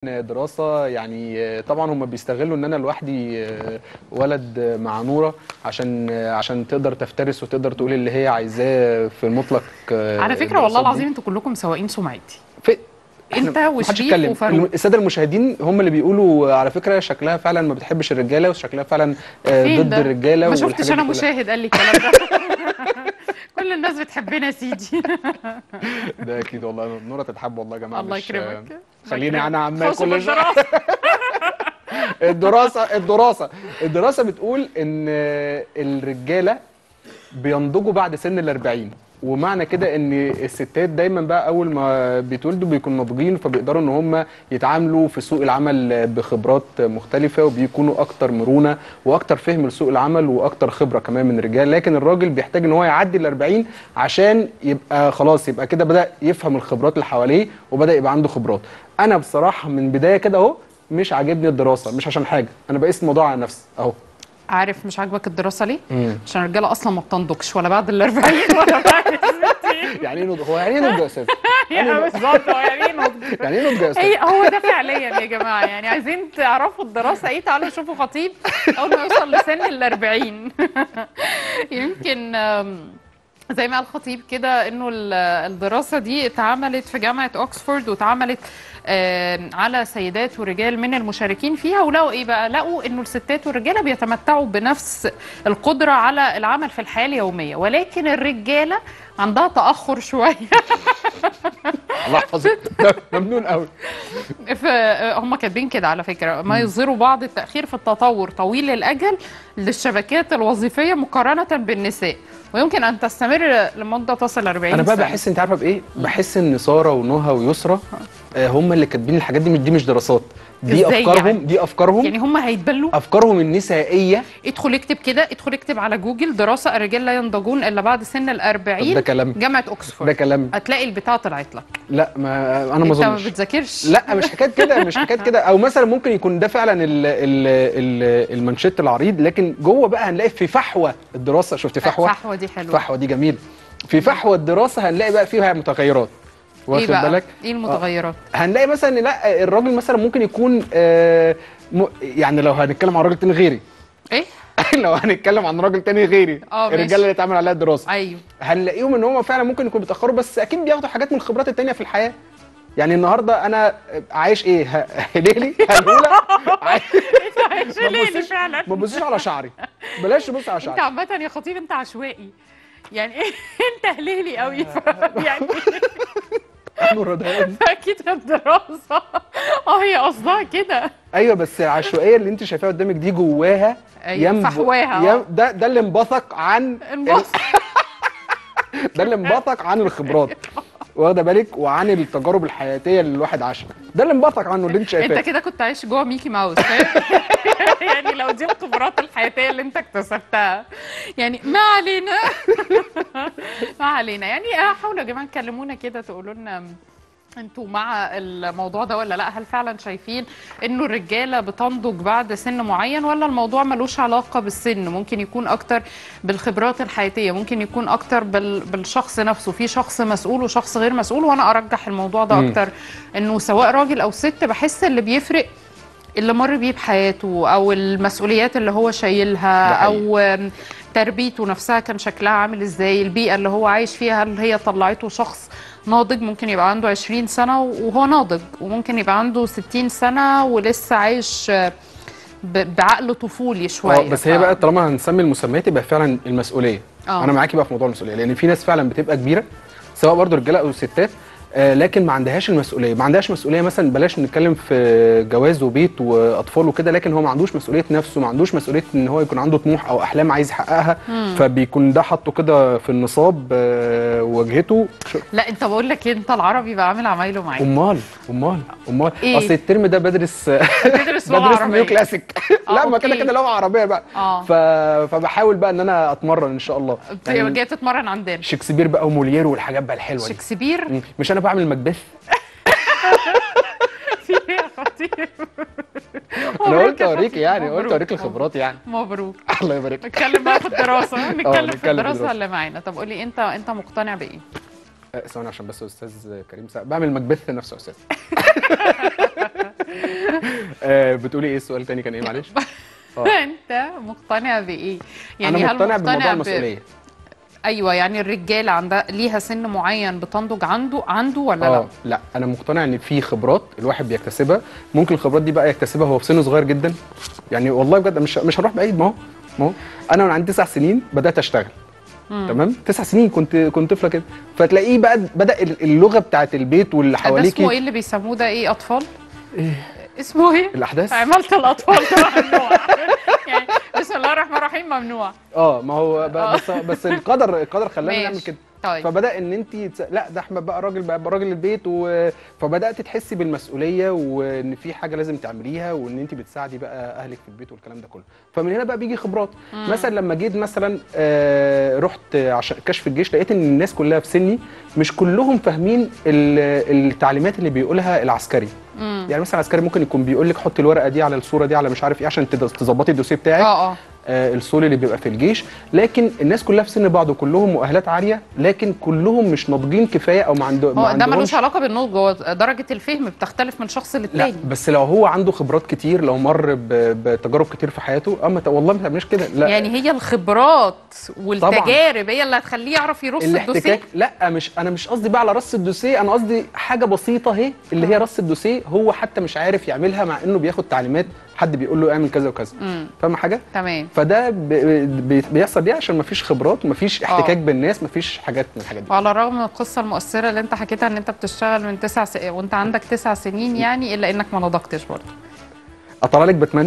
دراسة يعني طبعا هم بيستغلوا ان انا لوحدي ولد مع نورة عشان عشان تقدر تفترس وتقدر تقول اللي هي عايزاه في المطلق على فكره والله العظيم انتوا كلكم سواقين سمعتي في انت إحنا محدش وشريف يتكلم. وفاروق الساده المشاهدين هم اللي بيقولوا على فكره شكلها فعلا ما بتحبش الرجاله وشكلها فعلا آه، فين ضد ده؟ الرجاله ما شفتش والحاجات انا دي كلها. مشاهد قال لي الكلام ده كل الناس بتحبنا يا سيدي ده اكيد والله نوره تتحب والله يا جماعه الله مش- يكرمك الله خليني يكرمك. انا عمال خصوصا كل شويه بالدراسة. الدراسه الدراسه الدراسه بتقول ان الرجاله بينضجوا بعد سن ال 40 ومعنى كده ان الستات دايما بقى اول ما بيتولدوا بيكونوا ناضجين فبيقدروا ان هم يتعاملوا في سوق العمل بخبرات مختلفه وبيكونوا اكتر مرونه واكتر فهم لسوق العمل واكتر خبره كمان من الرجال لكن الراجل بيحتاج ان هو يعدي ال 40 عشان يبقى خلاص يبقى كده بدا يفهم الخبرات اللي حواليه وبدا يبقى عنده خبرات انا بصراحه من بدايه كده اهو مش عاجبني الدراسه مش عشان حاجه انا بقيس الموضوع على نفسي اهو عارف مش عاجبك الدراسه ليه؟ مم. عشان الرجاله اصلا ما بتنضجش ولا بعد ال 40 ولا بعد ال 60 يعني ايه نضج هو يعني ايه نضج يا استاذ يعني بالظبط هو يعني ايه نضج؟ يعني ايه نضج يا استاذ هي هو ده فعليا يا جماعه يعني عايزين تعرفوا الدراسه ايه تعالوا شوفوا خطيب اول ما يوصل لسن ال 40 يمكن آم، زي ما قال الخطيب كده انه ال- الدراسه دي اتعملت في جامعه اوكسفورد واتعملت آم، على سيدات ورجال من المشاركين فيها ولقوا ايه بقى لقوا انه الستات والرجاله بيتمتعوا بنفس القدره على العمل في الحياه اليوميه ولكن الرجاله عندها تاخر شويه الله يحفظك ده ممنون قوي فهم كاتبين كده على فكره ما يظهروا بعض التاخير في التطور طويل الاجل للشبكات الوظيفيه مقارنه بالنساء ويمكن ان تستمر لمده تصل 40 انا بقى سنة. بحس انت عارفه بايه بحس ان ساره ونهى ويسرا آه، هم اللي كاتبين الحاجات دي مش دي مش دراسات دي إزاي افكارهم يعني؟ دي افكارهم يعني هم هيتبلوا افكارهم النسائيه ادخل اكتب كده ادخل اكتب على جوجل دراسه الرجال لا ينضجون الا بعد سن ال طب 40 ده كلام جامعه ده اوكسفورد كلام هتلاقي البتاع طلعت لك لا ما انا ما انت ما اظنش بتذاكرش لا مش حكايه كده مش حكايه كده او مثلا ممكن يكون ده فعلا ال ال ال المانشيت العريض لكن جوه بقى هنلاقي في فحوى الدراسه شفت فحوى فحوه دي حلوه فحوى دي جميل في فحوى الدراسه هنلاقي بقى فيها متغيرات ايه واخد بقى بالك ايه المتغيرات هنلاقي مثلا إن لا الراجل مثلا ممكن يكون آه م- يعني لو هنتكلم عن راجل تاني غيري ايه لو هنتكلم عن راجل تاني غيري اه ماشي. الرجاله اللي اتعمل عليها دراسه ايوه هنلاقيهم ان هم فعلا ممكن يكونوا بيتاخروا بس اكيد بياخدوا حاجات من الخبرات التانيه في الحياه يعني النهارده انا عايش ايه ه- هليلي هلوله عايش- ما ليلي تبصيش- فعلا ما تبصيش على شعري بلاش تبص على انت شعري عامة يا خطيب انت عشوائي يعني انت هليلي قوي ف... يعني نور ده. اكيد الدراسة اه هي قصدها كده ايوه بس العشوائيه اللي انت شايفاها قدامك دي جواها ايوه ينبع- فحواها يم- ده ده اللي انبثق عن انبص ده اللي انبثق عن الخبرات واخده بالك وعن التجارب الحياتيه اللي الواحد عاشها ده اللي انبثق عنه اللي انت انت شايفاه كده كنت عايش جوه ميكي ماوس فاهم يعني لو دي الخبرات الحياتيه اللي انت اكتسبتها يعني ما علينا ما علينا يعني حاولوا يا جماعه تكلمونا كده تقولوا لنا انتوا مع الموضوع ده ولا لا هل فعلا شايفين انه الرجاله بتنضج بعد سن معين ولا الموضوع ملوش علاقه بالسن ممكن يكون اكتر بالخبرات الحياتيه ممكن يكون اكتر بال... بالشخص نفسه في شخص مسؤول وشخص غير مسؤول وانا ارجح الموضوع ده مم. اكتر انه سواء راجل او ست بحس اللي بيفرق اللي مر بيه بحياته او المسؤوليات اللي هو ده شايلها حقيقي. او آم، تربيته نفسها كان شكلها عامل ازاي البيئه اللي هو عايش فيها هل هي طلعته شخص ناضج ممكن يبقى عنده 20 سنه وهو ناضج وممكن يبقى عنده 60 سنه ولسه عايش آه، ب- بعقل طفولي شويه اه بس هي ف- بقى طالما هنسمي المسميات يبقى فعلا المسؤوليه اه انا معاكي بقى في موضوع المسؤوليه لان في ناس فعلا بتبقى كبيره سواء برضو رجاله او ستات آه لكن ما عندهاش المسؤوليه ما عندهاش مسؤوليه مثلا بلاش نتكلم في جواز وبيت واطفال وكده لكن هو ما عندوش مسؤوليه نفسه ما عندوش مسؤوليه ان هو يكون عنده طموح او احلام عايز يحققها مم. فبيكون ده حاطه كده في النصاب آه واجهته شو- لا انت بقول لك انت العربي بقى عامل عمايله معاك امال امال امال إيه؟ اصل الترم ده بدرس بتدرس لغه بدرس نيو عربيه كلاسيك آه، لا ما كده أوكي. كده لغه عربيه بقى اه ف... فبحاول بقى ان انا اتمرن ان شاء الله بتبقى جاي تتمرن عندنا شكسبير بقى وموليير والحاجات بقى الحلوه دي شكسبير مم. مش انا بعمل مكبث في ايه يا خطيب انا مبروك قلت يا اوريك خطيب، يعني قلت مبروك. اوريك الخبرات يعني مبروك الله يبارك لك نتكلم بقى في الدراسه نتكلم في نتكلم في الدراسه الدراسة. اللي معانا طب قولي انت انت مقتنع بايه آه، ثواني عشان بس استاذ كريم سا... بعمل مكبث نفسه يا استاذ آه بتقولي ايه السؤال تاني كان ايه معلش آه. انت مقتنع بايه انا هل مقتنع بموضوع ب- المسؤوليه ايوه يعني الرجاله عندها ليها سن معين بتنضج عنده عنده ولا لا اه لا انا مقتنع ان في خبرات الواحد بيكتسبها ممكن الخبرات دي بقى يكتسبها هو في سن صغير جدا يعني والله بجد مش مش هروح بعيد ما هو ما هو انا من عندي تسع سنين بدات اشتغل تمام تسع سنين كنت كنت طفله كده فتلاقيه بقى بدا اللغه بتاعت البيت واللي ده اسمه حواليكي ايه اللي بيسموه ده ايه اطفال اسمه ايه الاحداث عملت الاطفال ده ممنوع يعني بسم الله الرحمن الرحيم ممنوع اه ما هو ب- آه. بس بس القدر القدر خلانا ماشي. نعمل كده طيب فبدا ان انت تس... لا ده احمد بقى راجل بقى راجل البيت و... فبدات تحسي بالمسؤوليه وان في حاجه لازم تعمليها وان انت بتساعدي بقى اهلك في البيت والكلام ده كله فمن هنا بقى بيجي خبرات مم. مثلا مثلا لما جيت مثلا آه رحت عشان كشف الجيش لقيت ان الناس كلها في سني مش كلهم فاهمين ال- التعليمات اللي بيقولها العسكري امم يعني مثلا العسكري ممكن يكون بيقول لك حطي الورقه دي على الصوره دي على مش عارف ايه عشان تد- تظبطي الدوسيه بتاعك اه اه آه، السول اللي بيبقى في الجيش لكن الناس كلها في سن بعض وكلهم مؤهلات عاليه لكن كلهم مش ناضجين كفايه او ما عنده ما هو ده ملوش عندهمش علاقه بالنضج هو درجه الفهم بتختلف من شخص لا للتاني بس لو هو عنده خبرات كتير لو مر ب- بتجارب كتير في حياته اما ت- والله ما تعملش كده لا يعني هي الخبرات والتجارب هي اللي هتخليه يعرف يرص الدوسيه الاحتكاك لا مش انا مش قصدي بقى على رص الدوسيه انا قصدي حاجه بسيطه اهي اللي هي رص الدوسيه هو حتى مش عارف يعملها مع انه بياخد تعليمات حد بيقول له اعمل كذا وكذا امم فاهم حاجه تمام فده ب- ب- بيحصل ليه عشان مفيش خبرات ومفيش آه. احتكاك بالناس مفيش حاجات من الحاجات دي وعلى الرغم من القصه المؤثره اللي انت حكيتها ان انت بتشتغل من تسع س... وانت عندك تسع سنين يعني الا انك ما نضجتش برضه اطلع لك باتمان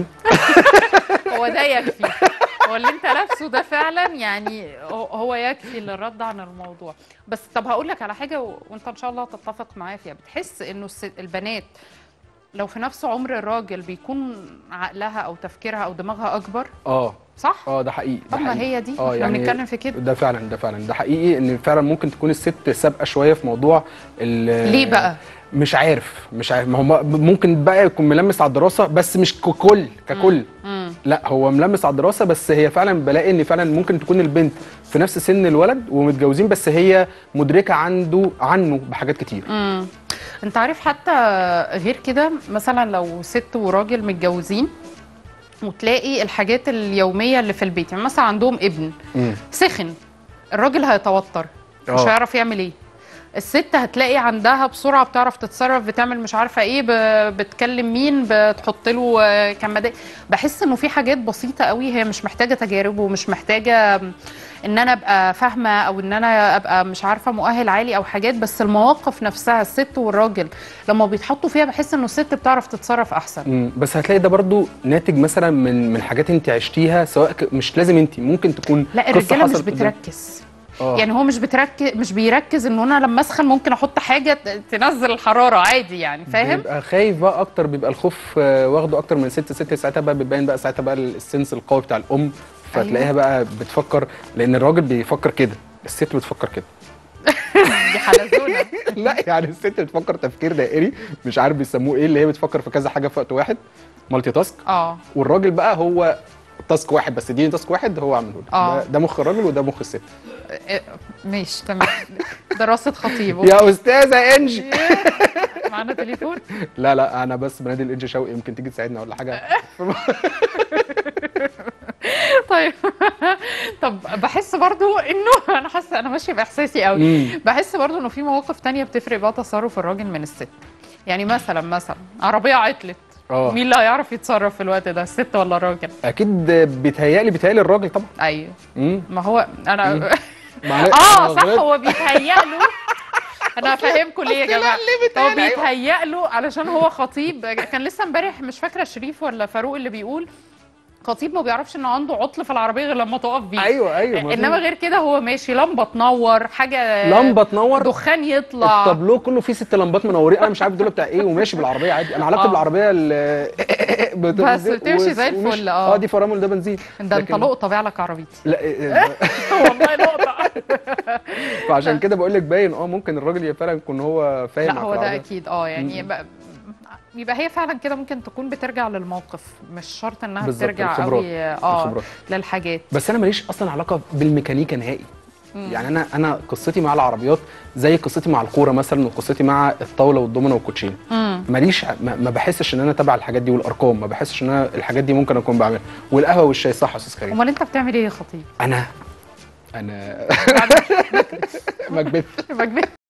هو ده يكفي هو اللي انت لابسه ده فعلا يعني هو- هو يكفي للرد عن الموضوع بس طب هقول لك على حاجه و... وانت ان شاء الله تتفق معايا فيها بتحس انه الست... البنات لو في نفس عمر الراجل بيكون عقلها او تفكيرها او دماغها اكبر اه صح اه ده حقيقي ده طب ما حقيقي. هي دي اه احنا يعني بنتكلم في كده ده فعلا ده فعلا ده حقيقي ان فعلا ممكن تكون الست سابقه شويه في موضوع ال- ليه بقى مش عارف مش عارف ما هو م- ممكن بقى يكون ملمس على الدراسه بس مش ككل ككل امم لا هو ملمس على الدراسه بس هي فعلا بلاقي ان فعلا ممكن تكون البنت في نفس سن الولد ومتجوزين بس هي مدركه عنده عنه بحاجات كتير امم انت عارف حتى غير كده مثلا لو ست وراجل متجوزين وتلاقي الحاجات اليوميه اللي في البيت يعني مثلا عندهم ابن مم. سخن الراجل هيتوتر مش آه. هيعرف يعمل ايه الست هتلاقي عندها بسرعه بتعرف تتصرف بتعمل مش عارفه ايه ب- بتكلم مين بتحط له آه، كمادات بحس انه في حاجات بسيطه قوي هي مش محتاجه تجارب ومش محتاجه ان انا ابقى فاهمه او ان انا ابقى مش عارفه مؤهل عالي او حاجات بس المواقف نفسها الست والراجل لما بيتحطوا فيها بحس انه الست بتعرف تتصرف احسن مم. بس هتلاقي ده برضو ناتج مثلا من من حاجات انت عشتيها سواء ك... مش لازم انت ممكن تكون لا قصة الرجاله مش حصلت قدام- بتركز اه يعني هو مش بتركز مش بيركز ان انا لما اسخن ممكن احط حاجه ت- تنزل الحراره عادي يعني فاهم بيبقى خايف بقى اكتر بيبقى الخوف آه، واخده اكتر من ست ست ساعتها بقى بيبين بقى ساعتها بقى السنس القوي بتاع الام فتلاقيها أيوة. بقى بتفكر لان الراجل بيفكر كده الست بتفكر كده دي حلزونه لا يعني الست بتفكر تفكير دائري مش عارف بيسموه ايه اللي هي بتفكر في كذا حاجه في وقت واحد مالتي تاسك اه والراجل بقى هو تاسك واحد بس اديني تاسك واحد هو عامله لي. آه. ده, ده مخ الراجل وده مخ الست إيه، ماشي تمام دراسه خطيب يا استاذه انجي معانا تليفون لا لا انا بس بنادي الانجي شوقي يمكن تيجي تساعدنا ولا حاجه طيب طب بحس برضو انه انا حاسه انا ماشيه باحساسي قوي مم. بحس برضو انه في مواقف تانية بتفرق بقى تصرف الراجل من الست يعني مثلا مثلا عربيه عطلت اه مين اللي هيعرف يتصرف في الوقت ده الست ولا الراجل اكيد بيتهيألي بيتهيألي الراجل طبعا ايوه مم. ما هو انا معلش، اه أنا صح غلطت. هو بيتهيأ له انا هفهمكم ليه يا جماعه هو بيتهيأ له علشان هو خطيب كان لسه امبارح مش فاكره شريف ولا فاروق اللي بيقول خطيب ما بيعرفش انه عنده عطل في العربيه غير لما تقف بيه ايوه ايوه ما انما في- غير كده هو ماشي لمبه تنور حاجه لمبه تنور دخان يطلع التابلو كله فيه ست لمبات منورين انا مش عارف دول بتاع ايه وماشي بالعربيه عادي انا علاقتي آه. بالعربيه ال- بت- بس بتمشي زي ومش- الفل، آه. اه دي فرامل ده بنزين ده انت لكن- لقطه بيع لك عربيتي لا إيه- والله لقطه فعشان كده بقول لك باين اه ممكن الراجل فعلا يكون هو فاهم لا هو ده اكيد اه يعني مم. يبقى يبقى هي فعلا كده ممكن تكون بترجع للموقف مش شرط انها بالظبط، بترجع الخبرات، قوي اه الخبرات. للحاجات بس انا ماليش اصلا علاقه بالميكانيكا نهائي يعني انا انا قصتي مع العربيات زي قصتي مع الكوره مثلا وقصتي مع الطاوله والدومينو والكوتشينه مم. ماليش ما, ما بحسش ان انا تبع الحاجات دي والارقام ما بحسش ان انا الحاجات دي ممكن اكون بعملها والقهوه والشاي صح يا استاذ كريم امال انت بتعمل ايه يا خطيب؟ انا انا مكبث مجنون